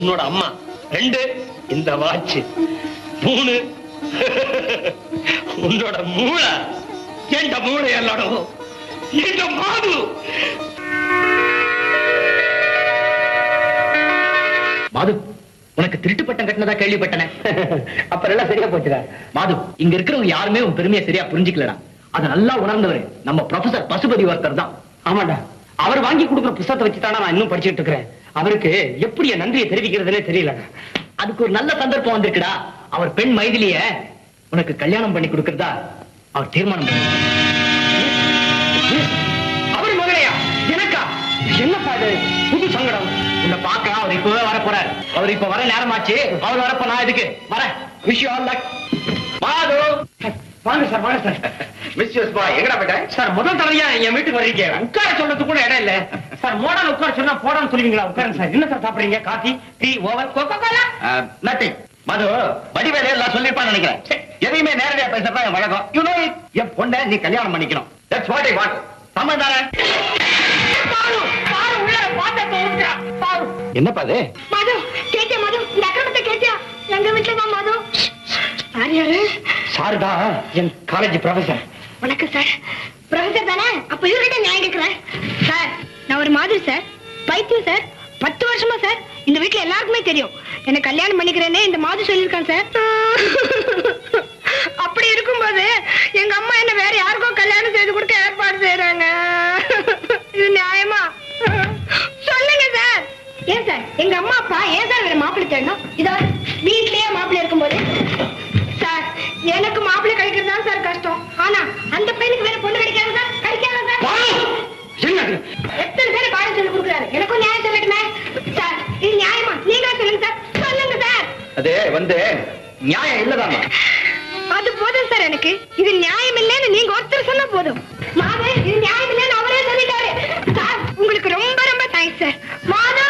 உன்னோட அம்மா ரெண்டு இந்த வாட்ச் மூணு உன்னோட மூளை எந்த மூளை எல்லாடும் எந்த மாது மாது உனக்கு திருட்டு பட்டம் கட்டினதா கேள்விப்பட்டனே அப்புறம் எல்லாம் சரியா போச்சுடா மாது இங்க இருக்கிறவங்க யாருமே உன் பெருமையை சரியா புரிஞ்சுக்கலடா அதை நல்லா உணர்ந்தவர் நம்ம ப்ரொஃபசர் பசுபதி ஒருத்தர் தான் ஆமாடா அவர் வாங்கி கொடுக்குற புத்தகத்தை வச்சு தானே நான் இன்னும் படிச்சுட்டு இருக்கிறேன் அவருக்கு எப்படி என் நன்றியை தெரிவிக்கிறதுனே தெரியல அதுக்கு ஒரு நல்ல சந்தர்ப்பம் வந்திருக்குடா அவர் பெண் மைதிலிய உனக்கு கல்யாணம் பண்ணி கொடுக்கறதா அவர் தீர்மானம் பண்ணி அவர் மகளையா எனக்கா என்னப்பா இது புது சங்கடம் உன்னை பார்க்க அவர் இப்பவே வர போறார் அவர் இப்ப வர நேரமாச்சு அவர் வரப்ப நான் இதுக்கு வரேன் விஷ் ஆல் லக் மாது வாங்க சார் வாங்க சார் மிஸ்டர்ஸ் பாய் எங்கடா போயிட்ட சார் முதல் தடவையா என் வீட்டுக்கு வர்றீங்க உட்கார சொல்றதுக்கு கூட இடம் இல்ல சார் மோடான உட்கார சொன்னா போடான்னு சொல்லுவீங்களா உட்காருங்க சார் என்ன சார் சாப்பிடுறீங்க coffee tea oval Coca Cola nothing Madhu வடிவேலே எல்லாம் சொல்லிருப்பான்னு நினைக்கிறேன் எதையுமே நேரடியா பேசுறதா என் வழக்கம் யூ நோ இட் என் பொண்ணை நீ கல்யாணம் பண்ணிக்கணும் தட்ஸ் வாட் ஐ வாண்ட் சம்மன் தானே என்னப்பா அது மது கேட்டியா மது இந்த அக்கிரமத்தை கேட்டியா எங்க வீட்டுல தான் மது யார் யாரு சாருடா என் காலேஜ் ப்ரொஃபசர் வணக்கம் சார் ப்ரொஃபசர் தானே அப்ப இவர்கிட்ட நியாயம் கேட்கிறேன் சார் நான் ஒரு மாதிரி சார் பைத்தியம் சார் பத்து வருஷமா சார் இந்த வீட்டுல எல்லாருக்குமே தெரியும் என்ன கல்யாணம் பண்ணிக்கிறேன்னு இந்த மாதிரி சொல்லியிருக்கான் சார் அப்படி இருக்கும்போது எங்க அம்மா என்ன வேற யாருக்கோ கல்யாணம் செய்து கொடுக்க ஏற்பாடு செய்யறாங்க இது நியாயமா சொல்லுங்க சார் ஏன் சார் எங்க அம்மா அப்பா ஏன் சார் வேற மாப்பிள்ளை தேடணும் இதோ வீட்லயே மாப்பிள்ளை இருக்கும்போது சார் எனக்கு மாப்பிள்ளை கிடைக்கிறது தான் சார் கஷ்டம் ஆனா அந்த பையனுக்கு வேற பொண்ணு கிடைக்காது சார் கிடைக்காது சார் என்னது எத்தனை பேர் பாடம் சொல்லி கொடுக்குறாரு எனக்கும் நியாயம் சொல்லட்டுமே சார் இது நியாயமா நீங்களே சொல்லுங்க சார் சொல்லுங்க சார் அது வந்து நியாயம் இல்லதாமா அது போதும் சார் எனக்கு இது நியாயம் இல்லைன்னு நீங்க ஒருத்தர் சொன்னா போதும் மாது இது நியாயம் இல்லைன்னு அவரே சொல்லிட்டாரு சார் உங்களுக்கு ரொம்ப ரொம்ப தேங்க்ஸ் சார் மாது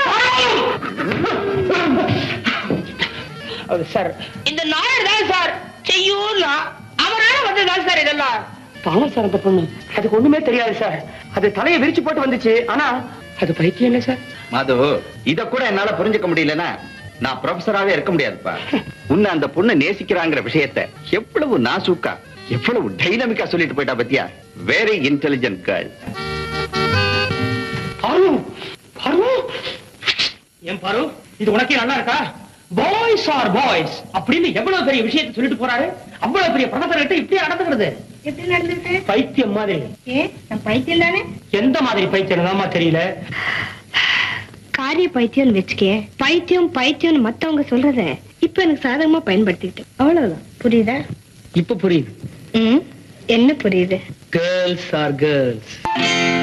சார் இந்த நாயர் தான் சார் செய்யூர்னா அவரால வந்ததுதான் சார் இதெல்லாம் பாவம் சார் அந்த பொண்ணு அதுக்கு ஒண்ணுமே தெரியாது சார் அது தலையை விரிச்சு போட்டு வந்துச்சு ஆனா அது பைத்தியம் இல்லை சார் மது இத கூட என்னால புரிஞ்சுக்க முடியலன்னா நான் ப்ரொஃபஸராவே இருக்க முடியாதுப்பா உன்னை அந்த பொண்ணு நேசிக்கிறாங்கிற விஷயத்த எவ்வளவு நாசூக்கா எவ்வளவு டைனமிக்கா சொல்லிட்டு போயிட்டா பத்தியா வெரி இன்டெலிஜென்ட் கேர்ள் பாரு பாரு ஏன் பாரு இது உனக்கே நல்லா இருக்கா பாய்ஸ் ஆர் பாய்ஸ் அப்படின்னு எவ்வளவு பெரிய விஷயத்தை சொல்லிட்டு போறாரு அவ்வளவு பெரிய ப்ரொஃபசர் கிட்ட இப்படியே நடந்துக்கிறது எப்படி நடந்துருக்கு பைத்தியம் மாதிரி ஏ நான் பைத்தியம் தானே எந்த மாதிரி பைத்தியம் தாமா தெரியல காரிய பைத்தியம்னு வச்சுக்கே பைத்தியம் பைத்தியம்னு மத்தவங்க சொல்றத இப்ப எனக்கு சாதகமா பயன்படுத்திக்கிட்டு அவ்வளவுதான் புரியுதா இப்ப புரியுது ம் என்ன புரியுது கேர்ள்ஸ் ஆர் கேர்ள்ஸ்